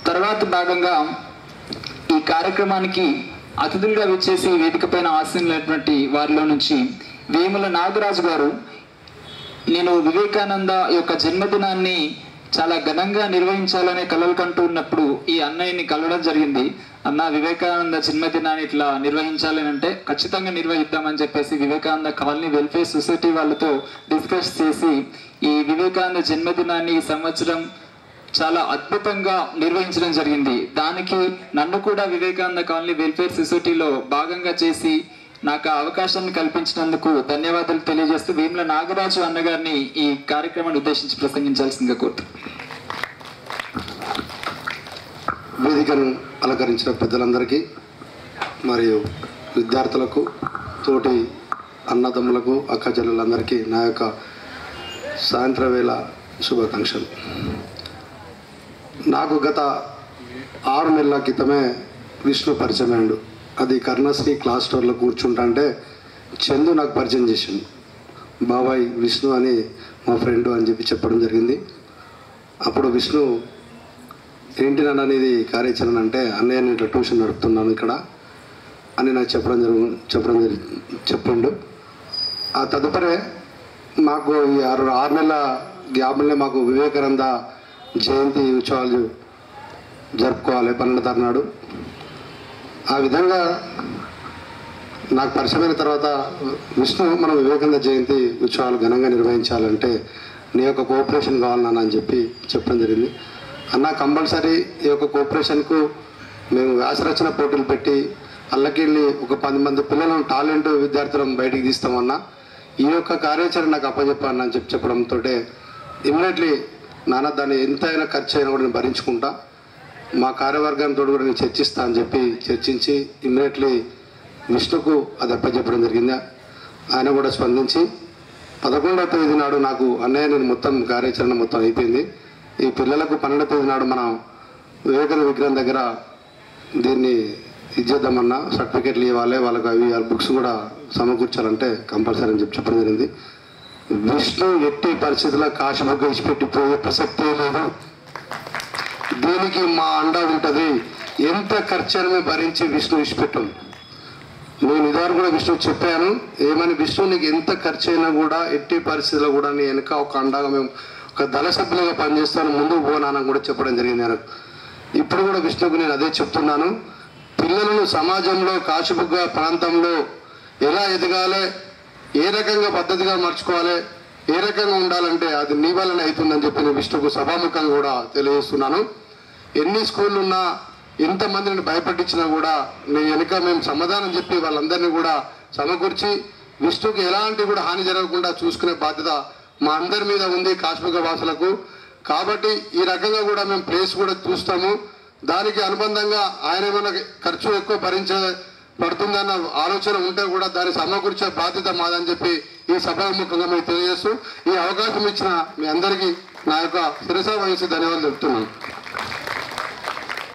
తర్వాత భాగంగా ఈ కార్యక్రమానికి అతిథులుగా విచ్చేసి వేదిక పైన ఆశీనులైనటువంటి వారిలో నుంచి వేముల నాగరాజు గారు నేను వివేకానంద యొక్క జన్మదినాన్ని చాలా ఘనంగా నిర్వహించాలనే కలలు కంటూ ఉన్నప్పుడు ఈ అన్నయ్యని కలవడం జరిగింది అన్న వివేకానంద జన్మదినాన్ని ఇట్లా నిర్వహించాలని అంటే ఖచ్చితంగా నిర్వహిద్దామని చెప్పేసి వివేకానంద కాలనీ వెల్ఫేర్ సొసైటీ వాళ్ళతో డిస్కస్ చేసి ఈ వివేకానంద జన్మదినాన్ని ఈ సంవత్సరం చాలా అద్భుతంగా నిర్వహించడం జరిగింది దానికి నన్ను కూడా వివేకానంద కాలనీ వెల్ఫేర్ సొసైటీలో భాగంగా చేసి నాకు ఆ అవకాశాన్ని కల్పించినందుకు ధన్యవాదాలు తెలియజేస్తూ వేముల నాగరాజు అన్నగారిని ఈ కార్యక్రమాన్ని ఉద్దేశించి ప్రసంగించాల్సిందిగా కోరుతున్నాను వేదికను అలంకరించిన పెద్దలందరికీ మరియు విద్యార్థులకు తోటి అన్నదమ్ములకు అక్క చెల్లెలందరికీ నా యొక్క సాయంత్రం వేళ శుభాకాంక్షలు నాకు గత ఆరు నెలల క్రితమే విష్ణు పరిచయం అయ్యాడు అది కర్ణశ్రీ క్లాస్ స్టోర్లో కూర్చుంటా అంటే చందు నాకు పరిచయం చేసిండు బాబాయ్ విష్ణు అని మా ఫ్రెండ్ అని చెప్పి చెప్పడం జరిగింది అప్పుడు విష్ణు ఏంటి నాన్న అనేది కార్యాచరణ అంటే అన్నయ్య నేను ఇట్లా ట్యూషన్ నడుపుతున్నాను ఇక్కడ అని నాకు చెప్పడం జరుగు చెప్పడం జరి చెప్పిండు ఆ తదుపరి మాకు ఈ ఆరు ఆరు నెలల గ్యాప్లనే మాకు వివేకానంద జయంతి ఉత్సవాలు జరుపుకోవాలి పన్నెండు తరనాడు ఆ విధంగా నాకు పరిచయమైన తర్వాత విష్ణు మనం వివేకానంద జయంతి ఉత్సవాలు ఘనంగా నిర్వహించాలంటే నీ యొక్క కోఆపరేషన్ కావాలి నాన్న అని చెప్పి చెప్పడం జరిగింది అన్న కంపల్సరీ ఈ యొక్క కోఆపరేషన్కు మేము వ్యాసరచన పోటీలు పెట్టి అల్లకెళ్ళి ఒక పది మంది పిల్లలను టాలెంట్ విద్యార్థులను బయటికి తీస్తామన్నా ఈ యొక్క కార్యాచరణ నాకు అప్పచెప్పాను అని చెప్పి చెప్పడంతో ఇమ్మీడియట్లీ నాన్న దాన్ని ఎంత అయినా ఖర్చు అయినా కూడా నేను భరించుకుంటా మా కార్యవర్గంతో కూడా నేను చర్చిస్తా అని చెప్పి చర్చించి ఇమ్మీడియట్లీ విష్ణుకు అది అప్పచెప్పడం జరిగింది ఆయన కూడా స్పందించి పదకొండవ తేదీ నాడు నాకు అన్నయ్య నేను మొత్తం కార్యాచరణ మొత్తం అయిపోయింది ఈ పిల్లలకు పన్నెండవ తేదీ నాడు మనం వివేకానంద విగ్రహం దగ్గర దీన్ని ఇచ్చేద్దామన్నా సర్టిఫికెట్లు ఇవ్వాలి వాళ్ళకి అవి వాళ్ళ బుక్స్ కూడా సమకూర్చాలంటే కంపల్సరీ అని చెప్పి చెప్పడం జరిగింది విష్ణు ఎట్టి పరిస్థితుల్లో కాశీబుగ్గ ఇచ్చిపెట్టిపోయే ప్రసక్తే లేదు దీనికి మా అండ ఉంటుంది ఎంత ఖర్చు మేము భరించి విష్ణు ఇచ్చిపెట్టాం నేను ఇదివరకు కూడా విష్ణు చెప్పాను ఏమని విష్ణు నీకు ఎంత ఖర్చు అయినా కూడా ఎట్టి పరిస్థితుల్లో కూడా నీ వెనక ఒక అండగా మేము ఒక దళ సభ్యులుగా పనిచేస్తాను ముందుకు పోనానని కూడా చెప్పడం జరిగింది నాకు ఇప్పుడు కూడా విష్ణుకు నేను అదే చెప్తున్నాను పిల్లలను సమాజంలో కాశీబుగ్గ ప్రాంతంలో ఎలా ఎదగాలి ఏ రకంగా పద్ధతిగా మర్చుకోవాలి ఏ రకంగా ఉండాలంటే అది నీ వలన అవుతుందని చెప్పి నేను విష్ణుకు సభాముఖంగా కూడా తెలియజేస్తున్నాను ఎన్ని స్కూళ్ళు ఉన్నా ఎంతమందిని భయపట్టించినా కూడా నీ వెనుక మేము సమాధానం చెప్పి వాళ్ళందరినీ కూడా సమకూర్చి విష్ణుకి ఎలాంటి కూడా హాని జరగకుండా చూసుకునే బాధ్యత మా అందరి మీద ఉంది కాశ్మీర వాసులకు కాబట్టి ఈ రకంగా కూడా మేము ప్లేస్ కూడా చూస్తాము దానికి అనుబంధంగా ఆయన ఏమైనా ఖర్చు ఎక్కువ భరించే పడుతుందన్న ఆలోచన ఉంటే కూడా దాన్ని సమకూర్చే బాధ్యత మాదని చెప్పి ఈ సభాముఖంగా మేము తెలియజేస్తూ ఈ అవకాశం ఇచ్చిన మీ అందరికీ నా యొక్క శిరస వయసు ధన్యవాదాలు చెప్తున్నాను